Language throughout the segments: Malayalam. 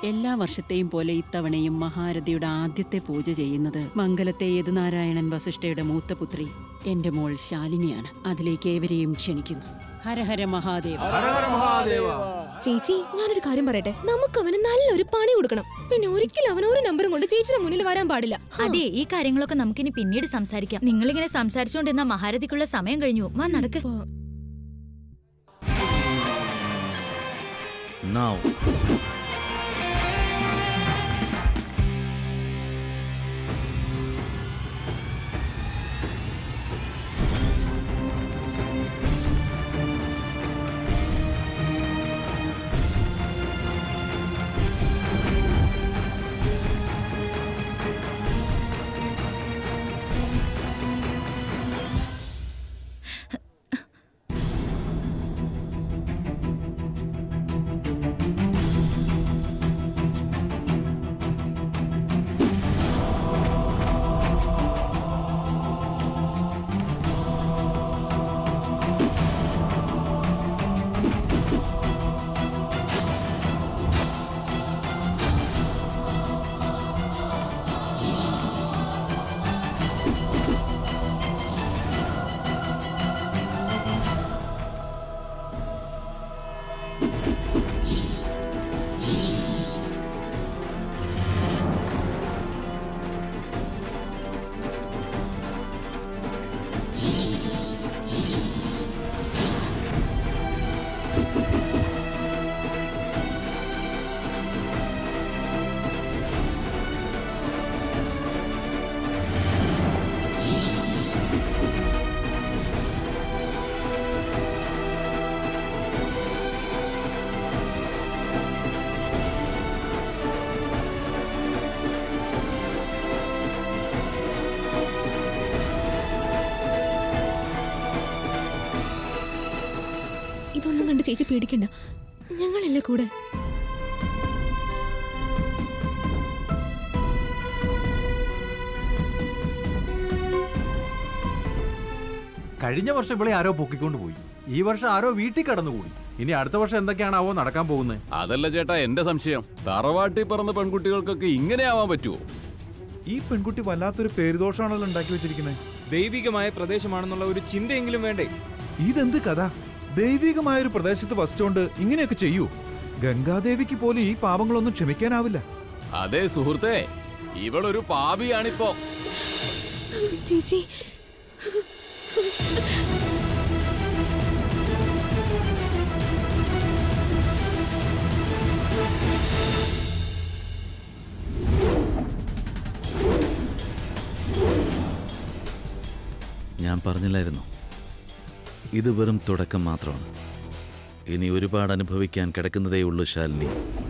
എല്ലാ വർഷത്തെയും പോലെ ഇത്തവണയും മഹാരഥിയുടെ ആദ്യത്തെ പൂജ ചെയ്യുന്നത് മംഗലത്തെ യദുനാരായണൻ വസിഷ്ഠയുടെ മൂത്ത പുത്രി എന്റെ മോൾ ശാലിനിയാണ് അതിലേക്ക് ഏവരെയും ക്ഷണിക്കുന്നു ഹരഹര മഹാദേവ ചേച്ചി ഞാനൊരു കാര്യം പറയട്ടെ നമുക്ക് അവന് നല്ലൊരു പണി കൊടുക്കണം പിന്നെ ഒരിക്കലും അവൻ ഒരു നമ്പറും കൊണ്ട് ചേച്ചിയുടെ മുന്നിൽ വരാൻ പാടില്ല ഹാ. അതെ ഈ കാര്യങ്ങളൊക്കെ നമുക്കിനി പിന്നീട് സംസാരിക്കാം നിങ്ങളിങ്ങനെ സംസാരിച്ചുകൊണ്ടിരുന്ന മഹാരഥിക്കുള്ള സമയം കഴിഞ്ഞു വാ നടക്ക് Now. ഇതൊന്നും കണ്ട് ചേച്ചി പേടിക്കണ്ട ഞങ്ങളല്ലേ കൂടെ കഴിഞ്ഞ വർഷം ഇവിടെ ആരോ പൊക്കിക്കൊണ്ട് പോയി ഈ വർഷം ആരോ വീട്ടിൽ കടന്നുകൂടി ഇനി അടുത്ത വർഷം എന്തൊക്കെയാണാവോ നടക്കാൻ പോകുന്നത് അതല്ല ചേട്ടാ എന്റെ സംശയം തറവാട്ടി പറന്ന പെൺകുട്ടികൾക്കൊക്കെ ഇങ്ങനെയാവാൻ പറ്റുമോ ഈ പെൺകുട്ടി വല്ലാത്തൊരു പേരുദോഷമാണല്ലോ ഉണ്ടാക്കി വെച്ചിരിക്കുന്നത് ദൈവികമായ പ്രദേശമാണെന്നുള്ള ഒരു ചിന്തയെങ്കിലും വേണ്ടേ ഇതെന്ത് കഥ ദൈവികമായ ഒരു പ്രദേശത്ത് വസിച്ചോണ്ട് ഇങ്ങനെയൊക്കെ ചെയ്യൂ ഗംഗാദേവിക്ക് പോലും ഈ പാപങ്ങളൊന്നും ക്ഷമിക്കാനാവില്ല അതെ സുഹൃത്തെ ഇവളൊരു പാപിയാണിപ്പോ ചേച്ചി ഞാൻ പറഞ്ഞില്ലായിരുന്നു ഇത് വെറും തുടക്കം മാത്രമാണ് ഇനി ഒരുപാട് അനുഭവിക്കാൻ കിടക്കുന്നതേ ഉള്ളൂ ശാലിനി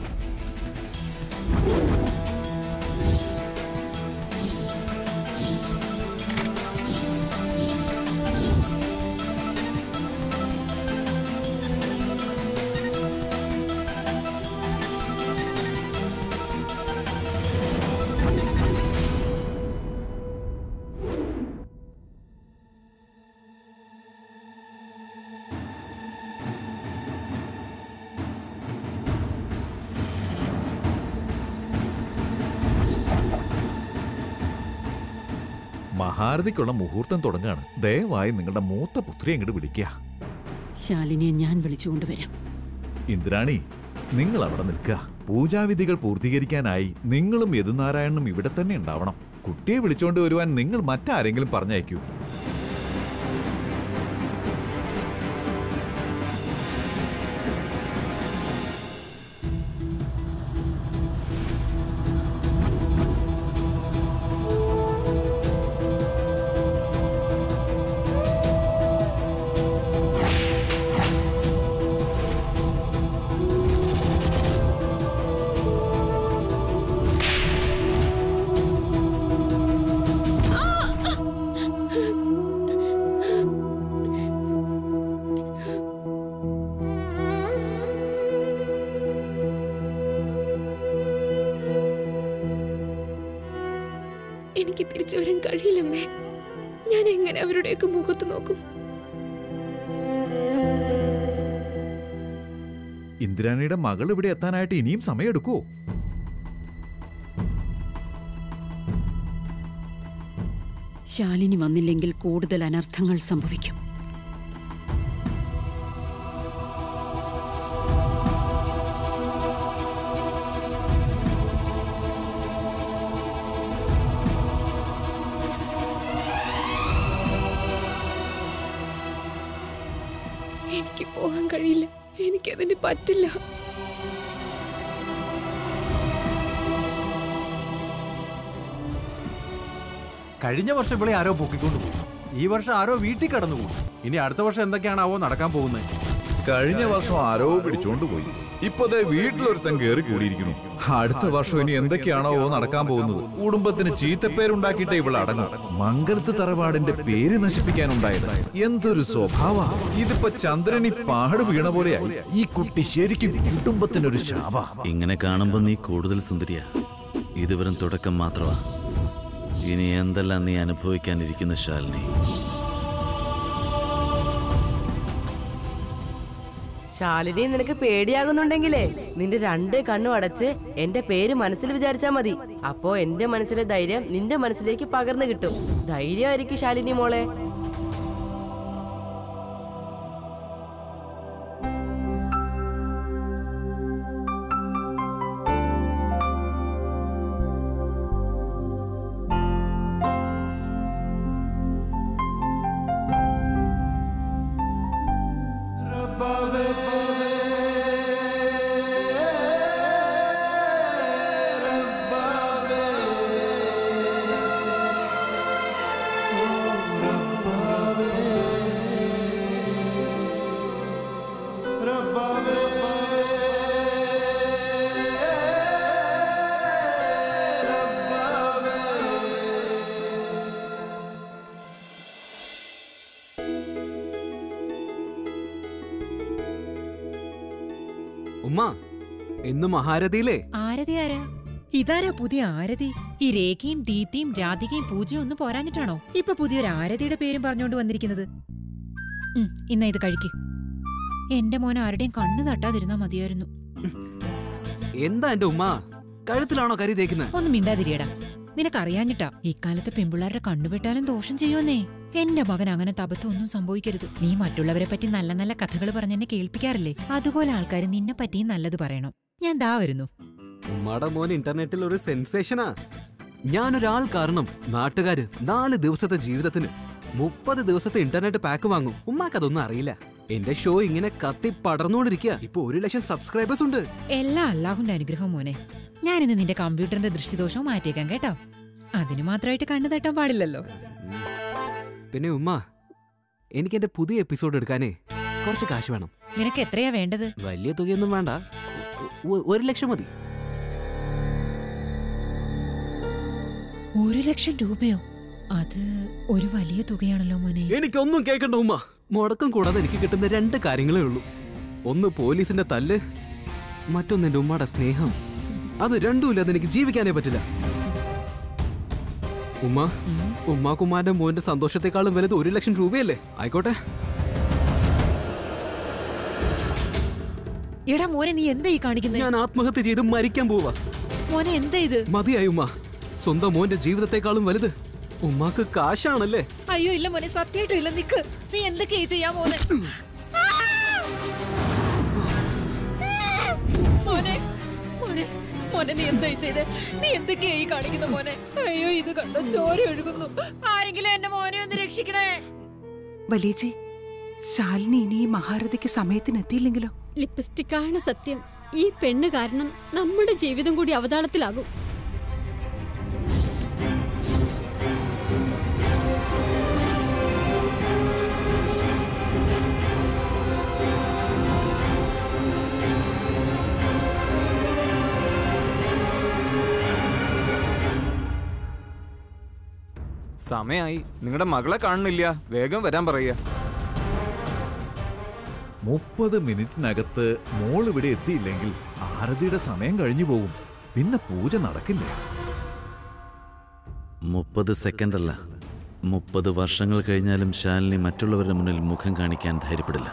മഹാരഥിക്കുള്ള മുഹൂർത്തം തുടങ്ങാണ് ദയവായി നിങ്ങളുടെ മൂത്ത പുത്രി അങ്ങോട്ട് വിളിക്കുക ശാലിനിയെ ഞാൻ വിളിച്ചുകൊണ്ടുവരാം ഇന്ദ്രാണി നിങ്ങൾ അവിടെ നിൽക്കുക പൂജാവിധികൾ പൂർത്തീകരിക്കാനായി നിങ്ങളും യദുനാരായണനും ഇവിടെ തന്നെ ഉണ്ടാവണം കുട്ടിയെ വിളിച്ചോണ്ട് വരുവാൻ നിങ്ങൾ മറ്റാരെങ്കിലും പറഞ്ഞയക്കൂ എനിക്ക് തിരിച്ചു വരാൻ കഴിയില്ലമ്മേ ഞാൻ എങ്ങനെ അവരുടെയൊക്കെ മുഖത്ത് നോക്കും ഇന്ദിരാണിയുടെ മകൾ ഇവിടെ എത്താനായിട്ട് ഇനിയും സമയമെടുക്കുവോ ശാലിനി വന്നില്ലെങ്കിൽ കൂടുതൽ അനർത്ഥങ്ങൾ സംഭവിക്കും എനിക്ക് പോകാൻ കഴിയില്ല എനിക്കതിന് പറ്റില്ല കഴിഞ്ഞ വർഷം ഇവിടെ ആരോ പൊക്കിക്കൊണ്ട് പോയി ഈ വർഷം ആരോ വീട്ടിൽ കടന്നുകൂടി ഇനി അടുത്ത വർഷം എന്തൊക്കെയാണാവോ നടക്കാൻ പോകുന്നത് കഴിഞ്ഞ വർഷം ആരോ പിടിച്ചോണ്ട് പോയി ഇപ്പൊ ദേ വീട്ടിലൊരുത്തൻ കേറി കൂടിയിരിക്കുന്നു അടുത്ത വർഷം ഇനി എന്തൊക്കെയാണോ നടക്കാൻ പോകുന്നത് കുടുംബത്തിന് ചീത്തപ്പേരുണ്ടാക്കിയിട്ട് ഇവൾ അടങ്ങും മംഗലത്ത് തറവാടിന്റെ പേര് നശിപ്പിക്കാനുണ്ടായത് എന്തൊരു സ്വഭാവ ഇതിപ്പോ ചന്ദ്രനി പാട് വീണ പോലെയായി ഈ കുട്ടി ശരിക്കും കുടുംബത്തിനൊരു ശാപ ഇങ്ങനെ കാണുമ്പോൾ നീ കൂടുതൽ സുന്ദരിയാ ഇത് വെറും തുടക്കം മാത്രമാ ഇനി എന്തെല്ലാം നീ അനുഭവിക്കാനിരിക്കുന്ന ശാലിനി ശാലിനി നിനക്ക് പേടിയാകുന്നുണ്ടെങ്കിലേ നിന്റെ രണ്ട് കണ്ണും അടച്ച് എന്റെ പേര് മനസ്സിൽ വിചാരിച്ചാ മതി അപ്പോ എന്റെ മനസ്സിലെ ധൈര്യം നിന്റെ മനസ്സിലേക്ക് പകർന്നു കിട്ടും ധൈര്യമായിരിക്കും ശാലിനി മോളെ ഉമ്മ ഇന്ന് മഹാരഥിയിലെ ആരതി ആരാ ഇതാരാ പുതിയ ആരതി ഈ രേഖയും ദീപ്തിയും രാധികയും പൂജയും ഒന്നും പോരാഞ്ഞിട്ടാണോ ഇപ്പൊ പുതിയൊരു ആരതിയുടെ പേരും പറഞ്ഞുകൊണ്ട് വന്നിരിക്കുന്നത് ഉം, ഇന്നാ ഇത് കഴിക്ക് എന്റെ മോൻ ആരുടെയും കണ്ണു തട്ടാതിരുന്നാ മതിയായിരുന്നു എന്താ എന്റെ ഉമ്മ കഴുത്തിലാണോ കരി തേക്കുന്നത് ഒന്നും മിണ്ടാതിരിയടാ നിനക്കറിയാഞ്ഞിട്ടാ ഇക്കാലത്ത് പെമ്പിള്ളാരുടെ കണ്ണുപെട്ടാലും ദോഷം ചെയ്യുമെന്നേ എന്റെ മകൻ അങ്ങനെ തപത്തൊന്നും സംഭവിക്കരുത് നീ മറ്റുള്ളവരെ പറ്റി നല്ല നല്ല കഥകൾ പറഞ്ഞെന്നെ കേൾപ്പിക്കാറില്ലേ അതുപോലെ ആൾക്കാർ നിന്നെ പറ്റിയും നല്ലത് പറയണം ഞാൻ ദാ വരുന്നു ഉമ്മയുടെ മോൻ ഇന്റർനെറ്റിൽ ഒരു സെൻസേഷനാ ഞാനൊരാൾ കാരണം നാട്ടുകാര് നാല് ദിവസത്തെ ജീവിതത്തിന് മുപ്പത് ദിവസത്തെ ഇന്റർനെറ്റ് പാക്ക് വാങ്ങും ഉമ്മാക്ക് അതൊന്നും അറിയില്ല എന്റെ ഷോ ഇങ്ങനെ കത്തി പടർന്നുകൊണ്ടിരിക്കുക ഇപ്പൊ ഒരു ലക്ഷം സബ്സ്ക്രൈബേഴ്സ് ഉണ്ട് എല്ലാ അല്ലാഹുന്റെ അനുഗ്രഹം മോനെ ഞാനിന്ന് നിന്റെ കമ്പ്യൂട്ടറിന്റെ ദൃഷ്ടിദോഷവും മാറ്റിയേക്കാം കേട്ടോ അതിന് മാത്രമായിട്ട് കണ്ണു തട്ടാൻ പാടില്ലല്ലോ പിന്നെ ഉമ്മ എനിക്ക് എന്റെ പുതിയ എപ്പിസോഡ് എടുക്കാനേ കുറച്ച് കാശ് വേണം നിനക്ക് എത്രയാ വേണ്ടത് വലിയ തുകയൊന്നും വേണ്ട ഒ- ഒരു ലക്ഷം മതി ഒരു ലക്ഷം രൂപയോ അത് ഒരു വലിയ തുകയാണല്ലോ മോനെ എനിക്കൊന്നും കേൾക്കണ്ട ഉമ്മ മുടക്കം കൂടാതെ എനിക്ക് കിട്ടുന്ന രണ്ട് കാര്യങ്ങളേ ഉള്ളൂ ഒന്ന് പോലീസിന്റെ തല്ല് മറ്റൊന്ന് എന്റെ ഉമ്മയുടെ സ്നേഹം അത് രണ്ടുമില്ലാതെ എനിക്ക് ജീവിക്കാനേ പറ്റില്ല ഉമ്മ ഉമ്മാക്കുമാന്റെ മോന്റെ സന്തോഷത്തെക്കാളും വലുത് ഒരു ലക്ഷം രൂപയല്ലേ ആയിക്കോട്ടെ എടാ മോനെ നീ എന്താ ഈ കാണിക്കുന്നത് ഞാൻ ആത്മഹത്യ ചെയ്ത് മരിക്കാൻ പോവാ മോനെ എന്താ ഇത് മതിയായി ഉമ്മ സ്വന്തം മോന്റെ ജീവിതത്തെക്കാളും വലുത് ഉമ്മാക്ക് കാശാണല്ലേ അയ്യോ ഇല്ല മോനെ സത്യമായിട്ടും ഇല്ല നിക്ക് നീ എന്തൊക്കെയാ ചെയ്യാ മോനെ മോനെ മോനെ മോനെ നീ എന്തായി ചെയ്തേ നീ എന്തൊക്കെയാ ഈ കാണിക്കുന്ന മോനെ അയ്യോ ഇത് കണ്ട ചോര ഒഴുകുന്നു ആരെങ്കിലും എന്റെ മോനെ ഒന്ന് രക്ഷിക്കണേ വലിയച്ചി ശാലിനി ഇനി ഈ മഹാരഥിക്ക് സമയത്തിന് എത്തിയില്ലെങ്കിലോ ലിപ്സ്റ്റിക്കാണ് സത്യം ഈ പെണ്ണ് കാരണം നമ്മുടെ ജീവിതം കൂടി അവതാളത്തിലാകും സമയായി നിങ്ങളുടെ മകളെ കാണുന്നില്ല വേഗം വരാൻ പറയുക മുപ്പത് മിനിറ്റിനകത്ത് മോൾ ഇവിടെ എത്തിയില്ലെങ്കിൽ ആരതിയുടെ സമയം കഴിഞ്ഞു പോകും പിന്നെ പൂജ നടക്കില്ലേ മുപ്പത് സെക്കൻഡ് അല്ല മുപ്പത് വർഷങ്ങൾ കഴിഞ്ഞാലും ശാലിനി മറ്റുള്ളവരുടെ മുന്നിൽ മുഖം കാണിക്കാൻ ധൈര്യപ്പെടില്ല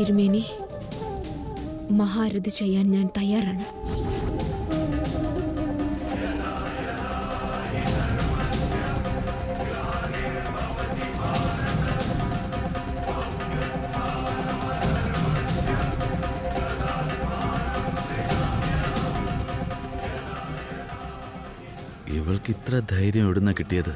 തിരുമേനി മഹാരഥി ചെയ്യാൻ ഞാൻ തയ്യാറാണ് ഇവൾക്ക് ഇത്ര ധൈര്യം എവിടുന്ന കിട്ടിയത്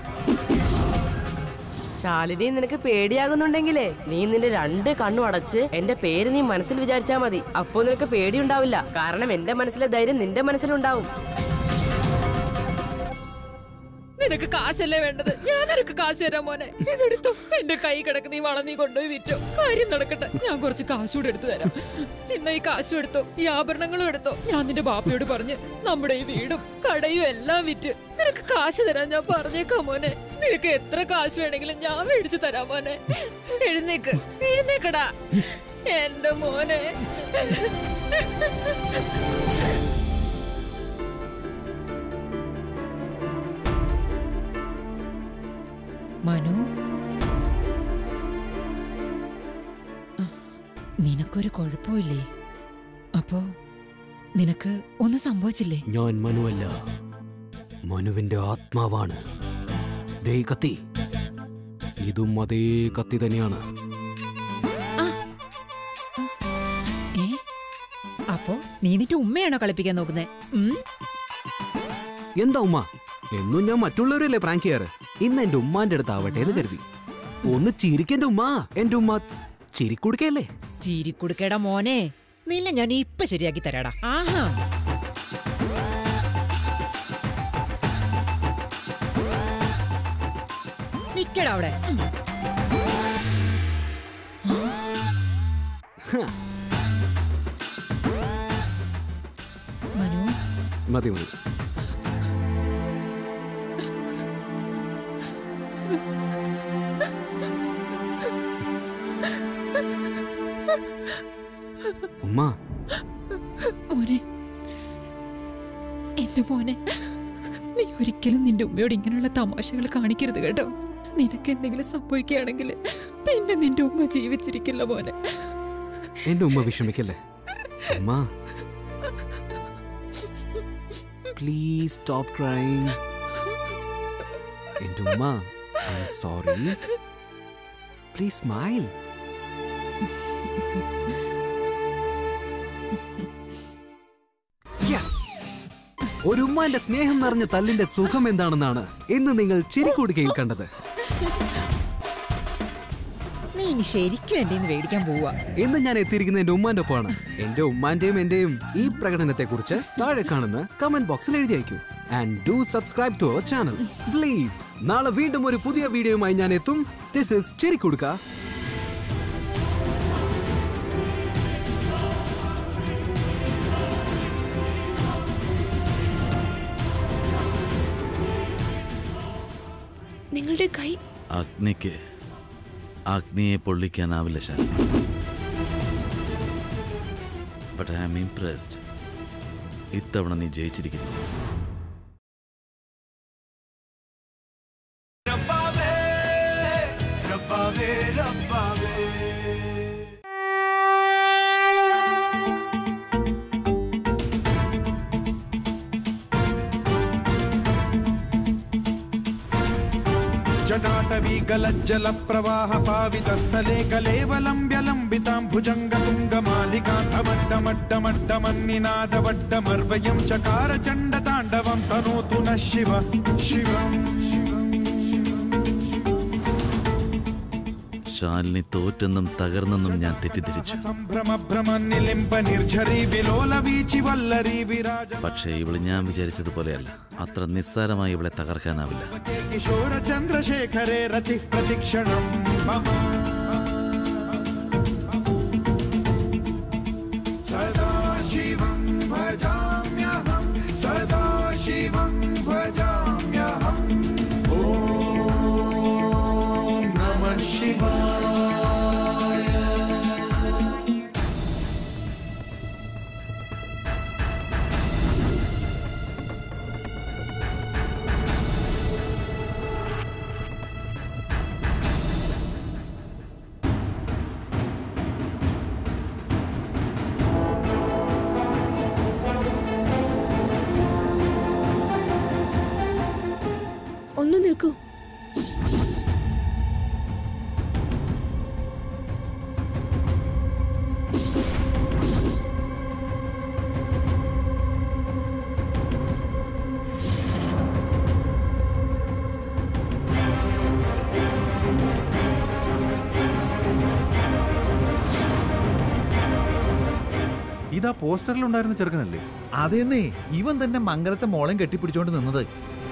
ശാലിനി നിനക്ക് പേടിയാകുന്നുണ്ടെങ്കിലേ നീ നിന്റെ രണ്ട് കണ്ണും അടച്ച് എന്റെ പേര് നീ മനസ്സിൽ വിചാരിച്ചാ മതി അപ്പോ നിനക്ക് പേടിയുണ്ടാവില്ല കാരണം എന്റെ മനസ്സിലെ ധൈര്യം നിന്റെ മനസ്സിലുണ്ടാവും നിനക്ക് കാശല്ലേ വേണ്ടത് ഞാൻ നിനക്ക് കാശ് തരാം മോനെ ഇതെടുത്തോ എന്റെ കൈ കിടക്കുന്ന ഈ വളം നീ കൊണ്ടുപോയി വിറ്റോ കാര്യം നടക്കട്ടെ ഞാൻ കുറച്ച് കാശ് കൂടെ എടുത്തു തരാം ഇന്ന ഈ കാശും എടുത്തോ ഈ ആഭരണങ്ങളും എടുത്തോ ഞാൻ നിന്റെ ബാപ്പയോട് പറഞ്ഞ് നമ്മുടെ ഈ വീടും കടയും എല്ലാം വിറ്റ് നിനക്ക് കാശ് തരാൻ ഞാൻ പറഞ്ഞേക്കാം മോനെ നിനക്ക് എത്ര കാശ് വേണമെങ്കിലും ഞാൻ മേടിച്ചു തരാം മോനെ എഴുന്നേക്ക് എഴുന്നേക്കടാ എന്റെ മോനെ മനു ആ, നിനക്കൊരു കുഴപ്പമില്ലേ അപ്പോ നിനക്ക് ഒന്നും സംഭവിച്ചില്ലേ ഞാൻ മനുവല്ല മനുവിന്റെ ആത്മാവാണ് ദേ ഈ കത്തി ഇതും അതേ കത്തി തന്നെയാണ് ഏ അപ്പോ നീ നിന്റെ ഉമ്മയാണോ കളിപ്പിക്കാൻ നോക്കുന്നേ ഉം? എന്താ ഉമ്മ എന്നും ഞാൻ മറ്റുള്ളവരല്ലേ പ്രാങ്ക് ചെയ്യാറ് ഇന്ന് എന്റെ ഉമ്മാന്റെ അടുത്ത് ആവട്ടെ എന്ന് കരുതി ഒന്ന് ചിരിക്കെന്റെ ഉമ്മ എന്റെ ഉമ്മ ചിരിക്കുടുക്കയല്ലേ ചീരിക്കുടുക്കേടാ മോനെ നിന്നെ ഞാൻ ഇപ്പൊ ശരിയാക്കി തരാടാ ആഹാ നിക്കടാ അവിടെ മനു മതി മതി ഉമ്മ മോനെ എന്റെ മോനെ നീ ഒരിക്കലും നിന്റെ ഉമ്മയോട് ഇങ്ങനെയുള്ള തമാശകൾ കാണിക്കരുത് കേട്ടോ നിനക്ക് എന്തെങ്കിലും സംഭവിക്കുകയാണെങ്കിൽ പിന്നെ നിന്റെ ഉമ്മ ജീവിച്ചിരിക്കില്ല മോനെ എന്റെ ഉമ്മ വിഷമിക്കല്ലേ ഉമ്മ പ്ലീസ് സ്റ്റോപ്പ് ക്രൈങ് എന്റെ ഉമ്മ ഐ സോറി പ്ലീസ് സ്മൈൽ ഒരു ഉമ്മാന്റെ സ്നേഹം നിറഞ്ഞ തല്ലിന്റെ സുഖം എന്താണെന്നാണ് ഇന്ന് നിങ്ങൾ ചിരിക്കൂടുകയിൽ കണ്ടത് നീ ഇനി ശരിക്കും എന്റെ നിന്ന് മേടിക്കാൻ പോവാ ഇന്ന് ഞാൻ എത്തിയിരിക്കുന്ന എന്റെ ഉമ്മാന്റെ ഒപ്പമാണ് എന്റെ ഉമ്മാന്റെയും എന്റെയും ഈ പ്രകടനത്തെ കുറിച്ച് താഴെ കാണുന്ന കമന്റ് ബോക്സിൽ എഴുതി അയക്കൂ and do subscribe to our channel please നാളെ വീണ്ടും ഒരു പുതിയ വീഡിയോയുമായി ഞാൻ എത്തും ദിസ് ഇസ് ചിരിക്കൊടുക്ക നിങ്ങളുടെ കൈ അഗ്നിക്ക് അഗ്നിയെ പൊള്ളിക്കാനാവില്ല Shalini but I am impressed ഇത്തവണ നീ ജയിച്ചിരിക്കുന്നു जटाटवीगलज्जल प्रवाह पावितस्थले कलेवलम्ब्यलम्बितां भुजङ्गतुङ्गमालिकान्तमड्डमड्डमड्डमन्निनादवड्डमर्वयं चकार चण्डताण्डवं तनोतु नः शिव शिवम् ശാലിനി തോറ്റെന്നും തകർന്നെന്നും ഞാൻ തെറ്റിദ്ധരിച്ചു सम्भ्रमभ्रमन्निलिम्ब निर्झरी विलोलवीचि वल्लरी विराज പക്ഷേ ഇവള് ഞാൻ വിചാരിച്ചതുപോലെയല്ല അത്ര നിസ്സാരമായി ഇവളെ തകർക്കാനാവില്ല किशोर चन्द्रशेखरे रतिः प्रतिक्षणम् मम सदा शिवं भजाम्यहं सदा शिवं भजाम्यहम् ॐ नमः शिवाय ആ പോസ്റ്ററിലുണ്ടായിരുന്ന ചെറുക്കനല്ലേ അതെന്നേ ഇവൻ തന്നെ മംഗലത്തെ മോളെ കെട്ടിപ്പിടിച്ചോണ്ട് നിന്നത്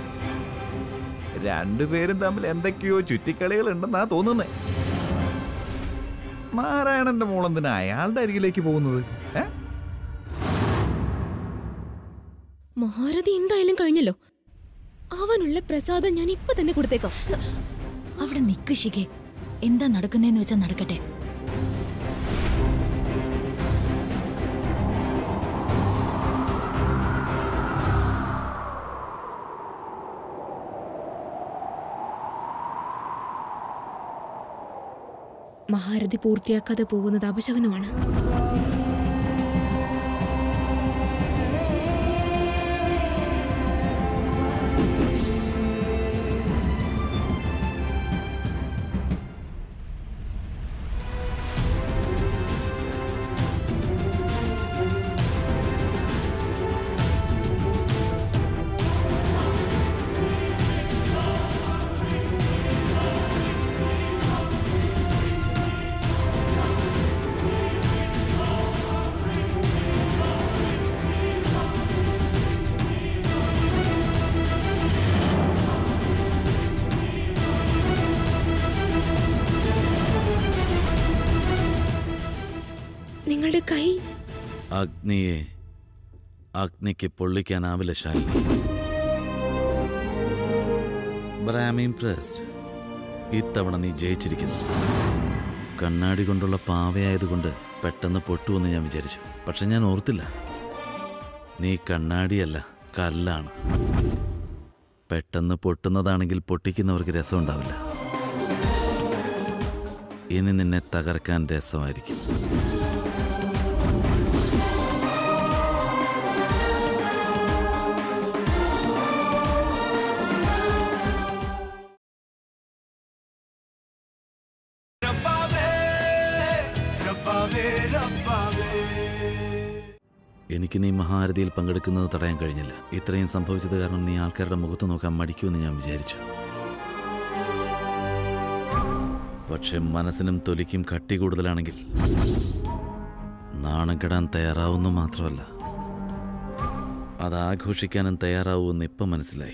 രണ്ടുപേരും തമ്മിൽ എന്തൊക്കെയോ ചുറ്റിക്കളികൾ ഉണ്ടെന്നാ തോന്നുന്നേ നാരായണന്റെ മോളെന്തിനാ അയാളുടെ അരികിലേക്ക് പോകുന്നത് ഏ മഹാരഥി എന്തായാലും കഴിഞ്ഞല്ലോ അവനുള്ള പ്രസാദം ഞാൻ ഇപ്പൊ തന്നെ കൊടുത്തേക്കാം അവിടെ നിക്ക് ശിഖേ എന്താ നടക്കുന്നേന്ന് വെച്ചാ നടക്കട്ടെ മഹാരഥി പൂർത്തിയാക്കാതെ പോകുന്നത് അപശകനമാണ് നിങ്ങളുടെ കൈ അഗ്നിയെ അഗ്നിക്ക് പൊള്ളിക്കാനാവില്ല Shalini But I am impressed. ഇത്തവണ നീ ജയിച്ചിരിക്കുന്നു കണ്ണാടി കൊണ്ടുള്ള പാവയായതുകൊണ്ട് പെട്ടെന്ന് പൊട്ടുമെന്ന് ഞാൻ വിചാരിച്ചു പക്ഷെ ഞാൻ ഓർത്തില്ല നീ കണ്ണാടിയല്ല കല്ലാണ് പെട്ടെന്ന് പൊട്ടുന്നതാണെങ്കിൽ പൊട്ടിക്കുന്നവർക്ക് രസമുണ്ടാവില്ല ഇനി നിന്നെ തകർക്കാൻ രസമായിരിക്കും എനിക്ക് നീ മഹാരതിയിൽ പങ്കെടുക്കുന്നത് തടയാൻ കഴിഞ്ഞില്ല ഇത്രയും സംഭവിച്ചത് കാരണം നീ ആൾക്കാരുടെ മുഖത്ത് നോക്കാൻ മടിക്കുമെന്ന് ഞാൻ വിചാരിച്ചു പക്ഷെ മനസ്സിനും തൊലിക്കും കട്ടി കൂടുതലാണെങ്കിൽ നാണം കെടാൻ തയ്യാറാവുന്നു മാത്രമല്ല അത് ആഘോഷിക്കാനും തയ്യാറാവുമെന്ന് ഇപ്പം മനസ്സിലായി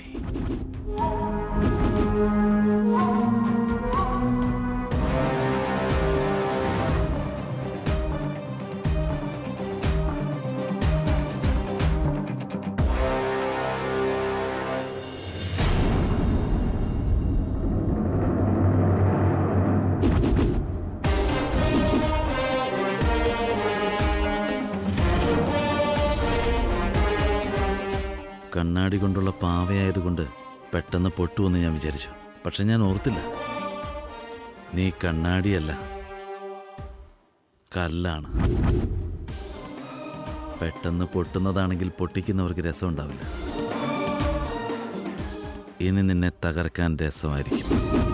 കണ്ണാടി കൊണ്ടുള്ള പാവയായതുകൊണ്ട് പെട്ടെന്ന് പൊട്ടുമെന്ന് ഞാൻ വിചാരിച്ചു പക്ഷെ ഞാൻ ഓർത്തില്ല നീ കണ്ണാടിയല്ല കല്ലാണ് പെട്ടെന്ന് പൊട്ടുന്നതാണെങ്കിൽ പൊട്ടിക്കുന്നവർക്ക് രസമുണ്ടാവില്ല ഇനി നിന്നെ തകർക്കാൻ രസമായിരിക്കും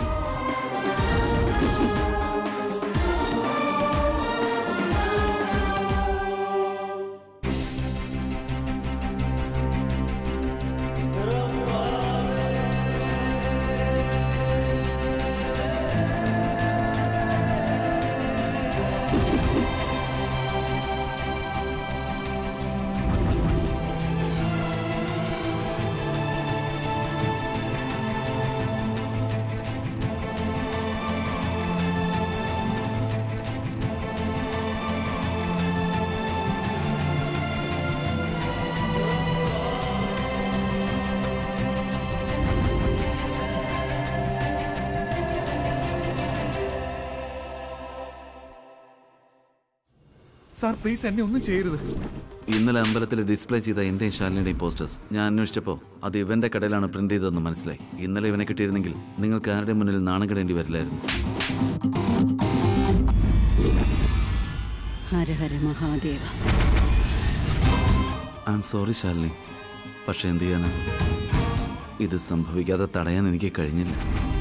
സാർ പ്ലീസ് എന്നെ ഒന്നും ചെയ്യരുത് ഇന്നലെ അമ്പലത്തിൽ ഡിസ്പ്ലേ ചെയ്ത എൻ്റെയും ശാലിനിയുടെയും പോസ്റ്റേഴ്സ് ഞാൻ അന്വേഷിച്ചപ്പോൾ അത് ഇവന്റെ കടയിലാണ് പ്രിന്റ് ചെയ്തതെന്ന് മനസ്സിലായി ഇന്നലെ ഇവനെ കിട്ടിയിരുന്നെങ്കിൽ നിങ്ങൾക്ക് ആരുടെ മുന്നിൽ നാണം കെടേണ്ടി വരില്ലായിരുന്നു Hara Hara Mahadeva I'm sorry Shalini പക്ഷെ എന്ത് ചെയ്യാനാ ഇത് സംഭവിക്കാതെ തടയാൻ എനിക്ക് കഴിഞ്ഞില്ല